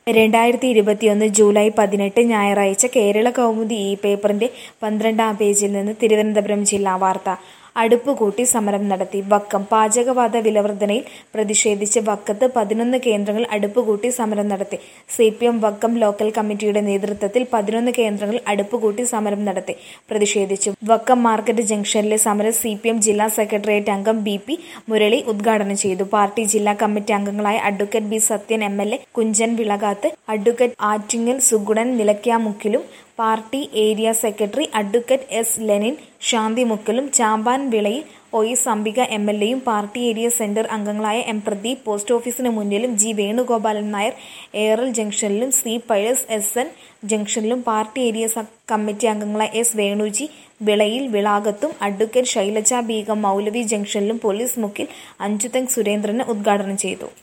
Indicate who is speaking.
Speaker 1: രണ്ടായിരത്തി ഇരുപത്തിയൊന്ന് ജൂലൈ പതിനെട്ട് ഞായറാഴ്ച കേരള കൗമുദി ഈ പേപ്പറിന്റെ പന്ത്രണ്ടാം പേജിൽ നിന്ന് തിരുവനന്തപുരം ജില്ലാ വാർത്ത അടുപ്പുകൂട്ടി സമരം നടത്തി വക്കം പാചകവാത വിലവർധനയിൽ പ്രതിഷേധിച്ച് വക്കത്ത് പതിനൊന്ന് കേന്ദ്രങ്ങൾ അടുപ്പുകൂട്ടി സമരം നടത്തി C P M Vakkom local കമ്മിറ്റിയുടെ നേതൃത്വത്തിൽ പതിനൊന്ന് കേന്ദ്രങ്ങൾ അടുപ്പുകൂട്ടി സമരം നടത്തി പ്രതിഷേധിച്ചു വക്കം മാർക്കറ്റ് ജംഗ്ഷനിലെ സമരം സി പി എം ജില്ലാ സെക്രട്ടേറിയറ്റ് അംഗം ബി പി മുരളി ഉദ്ഘാടനം ചെയ്തു പാർട്ടി ജില്ലാ കമ്മിറ്റി അംഗങ്ങളായ advocate B Sathyan M L A Kunjan Vilakathu advocate Attingal Sugunan നിലയ്ക്കാമുക്കിലും party area secretary advocate S Lenin ശാന്തിമുക്കലും ചാമ്പാൻ വിളയിൽ O S Ambika M L എയും പാർട്ടി ഏരിയ സെന്റർ അംഗങ്ങളായ എം പ്രദീപ് പോസ്റ്റ് ഓഫീസിന് മുന്നിലും ജി വേണുഗോപാലൻ നായർ ഏറൽ ജംഗ്ഷനിലും സി പഴസ് എസ് എൻ ജംഗ്ഷനിലും പാർട്ടി ഏരിയ കമ്മിറ്റി അംഗങ്ങളായ എസ് വേണുജി വിളയിൽ വിളാകത്തും അഡ്വക്കേറ്റ് ശൈലജ ബീഗം മൗലവി ജംഗ്ഷനിലും പോലീസ് മുക്കിൽ അഞ്ചുതങ് സുരേന്ദ്രന് ഉദ്ഘാടനം ചെയ്തു